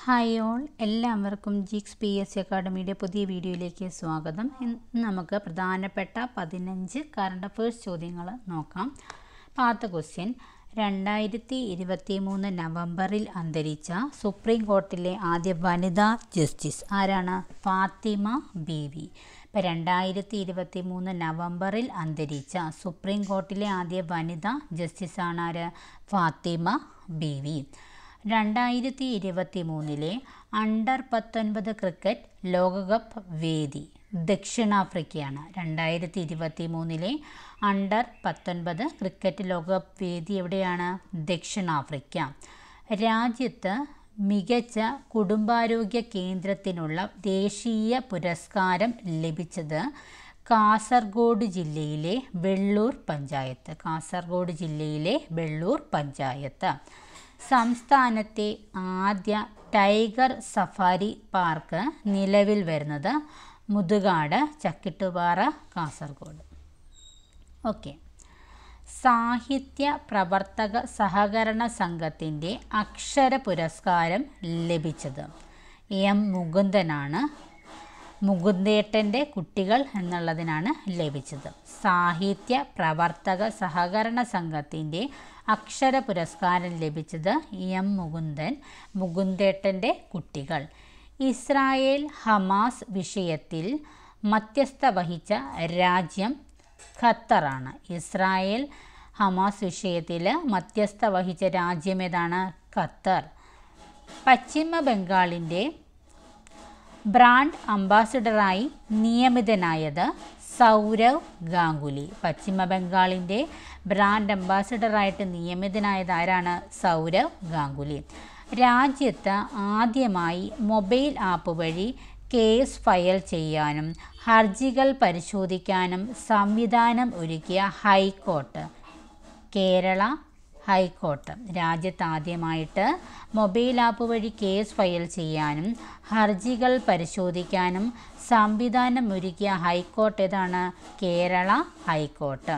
hi all എല്ലാവർക്കും ജിക്സ് P S C അക്കാഡമിയുടെ പുതിയ വീഡിയോയിലേക്ക് സ്വാഗതം ഇന്ന് നമുക്ക് പ്രധാനപ്പെട്ട പതിനഞ്ച് കറണ്ട് അഫേഴ്സ് ചോദ്യങ്ങൾ നോക്കാം ആദ്യത്തെ ക്വസ്റ്റ്യൻ രണ്ടായിരത്തി ഇരുപത്തി മൂന്ന് നവംബറിൽ അന്തരിച്ച സുപ്രീം കോർട്ടിലെ ആദ്യ വനിതാ ജസ്റ്റിസ് ആരാണ് ഫാത്തിമ ബീവി ഇപ്പം രണ്ടായിരത്തി ഇരുപത്തി മൂന്ന് നവംബറിൽ അന്തരിച്ച സുപ്രീം കോർട്ടിലെ ആദ്യ വനിതാ ജസ്റ്റിസാണ് ആര് ഫാത്തിമ ബീവി രണ്ടായിരത്തി ഇരുപത്തി മൂന്നിലെ അണ്ടർ പത്തൊൻപത് ക്രിക്കറ്റ് ലോകകപ്പ് വേദി ദക്ഷിണാഫ്രിക്കയാണ് രണ്ടായിരത്തി ഇരുപത്തി മൂന്നിലെ അണ്ടർ പത്തൊൻപത് ക്രിക്കറ്റ് ലോകകപ്പ് വേദി എവിടെയാണ് ദക്ഷിണാഫ്രിക്ക രാജ്യത്ത് മികച്ച കുടുംബാരോഗ്യ കേന്ദ്രത്തിനുള്ള ദേശീയ പുരസ്കാരം ലഭിച്ചത് കാസർഗോഡ് ജില്ലയിലെ വെള്ളൂർ പഞ്ചായത്ത് കാസർഗോഡ് ജില്ലയിലെ വെള്ളൂർ പഞ്ചായത്ത് സംസ്ഥാനത്തെ ആദ്യ ടൈഗർ സഫാരി പാർക്ക് നിലവിൽ വരുന്നത് മുതുകാട് ചക്കിട്ടുപാറ കാസർഗോഡ് ഓക്കെ സാഹിത്യ പ്രവർത്തക സഹകരണ സംഘത്തിൻ്റെ അക്ഷര പുരസ്കാരം ലഭിച്ചത് എം മുകുന്ദനാണ് മുകുന്ദേട്ടൻ്റെ കുട്ടികൾ എന്നുള്ളതിനാണ് ലഭിച്ചത് സാഹിത്യ പ്രവർത്തക സഹകരണ സംഘത്തിൻ്റെ അക്ഷര പുരസ്കാരം ലഭിച്ചത് എം മുകുന്ദൻ മുകുന്ദേട്ടൻ്റെ കുട്ടികൾ ഇസ്രായേൽ ഹമാസ് വിഷയത്തിൽ മധ്യസ്ഥ വഹിച്ച രാജ്യം ഖത്തറാണ് ഇസ്രായേൽ ഹമാസ് വിഷയത്തിൽ മധ്യസ്ഥ വഹിച്ച രാജ്യം ഏതാണ് ഖത്തർ പശ്ചിമ ബംഗാളിൻ്റെ ബ്രാൻഡ് അംബാസിഡറായി നിയമിതനായത് സൗരവ് ഗാംഗുലി പശ്ചിമ ബംഗാളിൻ്റെ ബ്രാൻഡ് അംബാസിഡറായിട്ട് നിയമിതനായത് ആരാണ് സൗരവ് ഗാംഗുലി രാജ്യത്ത് ആദ്യമായി മൊബൈൽ ആപ്പ് വഴി കേസ് ഫയൽ ചെയ്യാനും ഹർജികൾ പരിശോധിക്കാനും സംവിധാനം ഒരുക്കിയ ഹൈക്കോർട്ട് കേരള ഹൈക്കോർട്ട് രാജ്യത്ത് ആദ്യമായിട്ട് മൊബൈൽ ആപ്പ് വഴി കേസ് ഫയൽ ചെയ്യാനും ഹർജികൾ പരിശോധിക്കാനും സംവിധാനം ഒരുക്കിയ ഹൈക്കോർട്ട് ഏതാണ് കേരള ഹൈക്കോർട്ട്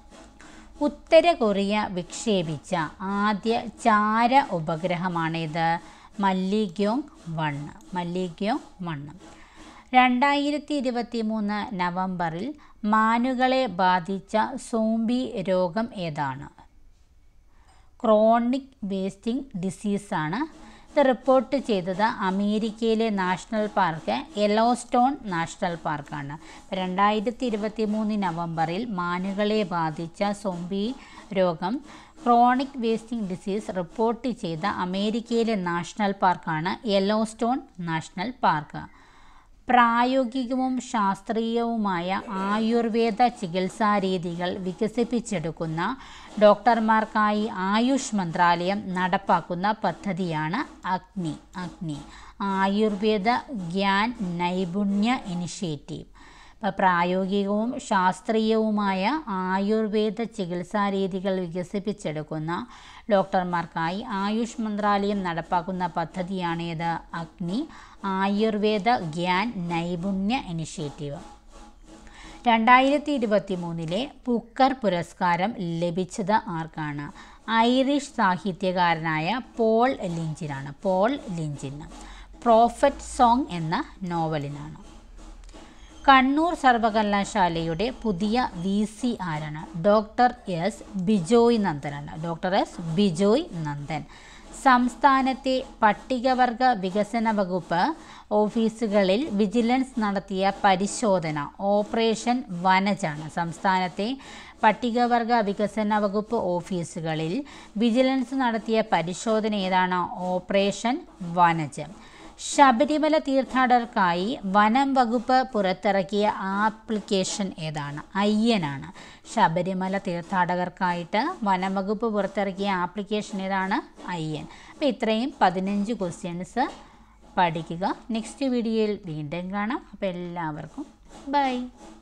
ഉത്തര കൊറിയ വിക്ഷേപിച്ച ആദ്യ ചാര ഉപഗ്രഹമാണിത് മല്ലിഗ്യോങ് വണ്ണ് മല്ലിഗ്യോങ് വണ്ണ് രണ്ടായിരത്തി ഇരുപത്തി മൂന്ന് നവംബറിൽ മാനുകളെ ബാധിച്ച സോംബി രോഗം ഏതാണ് ക്രോണിക് വേസ്റ്റിംഗ് ഡിസീസാണ് ഇത് റിപ്പോർട്ട് ചെയ്തത് അമേരിക്കയിലെ നാഷണൽ പാർക്ക് യെലോസ്റ്റോൺ നാഷണൽ പാർക്കാണ് രണ്ടായിരത്തി ഇരുപത്തി മൂന്ന് നവംബറിൽ മാനുകളെ ബാധിച്ച സോംബി രോഗം ക്രോണിക് വേസ്റ്റിംഗ് ഡിസീസ് റിപ്പോർട്ട് ചെയ്ത അമേരിക്കയിലെ നാഷണൽ പാർക്കാണ് യെലോസ്റ്റോൺ നാഷണൽ പാർക്ക് പ്രായോഗികവും ശാസ്ത്രീയവുമായ ആയുർവേദ ചികിത്സാ രീതികൾ വികസിപ്പിച്ചെടുക്കുന്ന ഡോക്ടർമാർക്കായി ആയുഷ് മന്ത്രാലയം നടപ്പാക്കുന്ന പദ്ധതിയാണ് അഗ്നി അഗ്നി ആയുർവേദ ഗ്യാൻ നൈപുണ്യ ഇനിഷ്യേറ്റീവ് ഇപ്പോൾ പ്രായോഗികവും ശാസ്ത്രീയവുമായ ആയുർവേദ ചികിത്സാ രീതികൾ വികസിപ്പിച്ചെടുക്കുന്ന ഡോക്ടർമാർക്കായി ആയുഷ് മന്ത്രാലയം നടപ്പാക്കുന്ന പദ്ധതിയാണേത് അഗ്നി ആയുർവേദ ഗ്യാൻ നൈപുണ്യ ഇനിഷ്യേറ്റീവ് രണ്ടായിരത്തി ഇരുപത്തി മൂന്നിലെ ബുക്കർ പുരസ്കാരം ലഭിച്ചത് ആർക്കാണ് ഐറിഷ് സാഹിത്യകാരനായ പോൾ ലിഞ്ചിനാണ് പോൾ ലിഞ്ചിന് പ്രോഫറ്റ് സോങ് എന്ന നോവലിനാണ് കണ്ണൂർ സർവകലാശാലയുടെ പുതിയ വി സി ആരാണ് ഡോക്ടർ എസ് ബിജോയ് നന്ദനാണ് ഡോക്ടർ എസ് ബിജോയ് നന്ദൻ സംസ്ഥാനത്തെ പട്ടികവർഗ വികസന വകുപ്പ് ഓഫീസുകളിൽ വിജിലൻസ് നടത്തിയ പരിശോധന ഓപ്പറേഷൻ വനജാണ് സംസ്ഥാനത്തെ പട്ടികവർഗ വികസന വകുപ്പ് ഓഫീസുകളിൽ വിജിലൻസ് നടത്തിയ പരിശോധന ഏതാണ് ഓപ്പറേഷൻ വനജ് ശബരിമല തീർത്ഥാടകർക്കായി വനം വകുപ്പ് പുറത്തിറക്കിയ ആപ്ലിക്കേഷൻ ഏതാണ് അയ്യനാണ് ശബരിമല തീർത്ഥാടകർക്കായിട്ട് വനം വകുപ്പ് പുറത്തിറക്കിയ ആപ്ലിക്കേഷൻ ഏതാണ് അയ്യൻ അപ്പോൾ ഇത്രയും പതിനഞ്ച് ക്വസ്റ്റ്യൻസ് പഠിക്കുക നെക്സ്റ്റ് വീഡിയോയിൽ വീണ്ടും കാണാം അപ്പോൾ എല്ലാവർക്കും ബൈ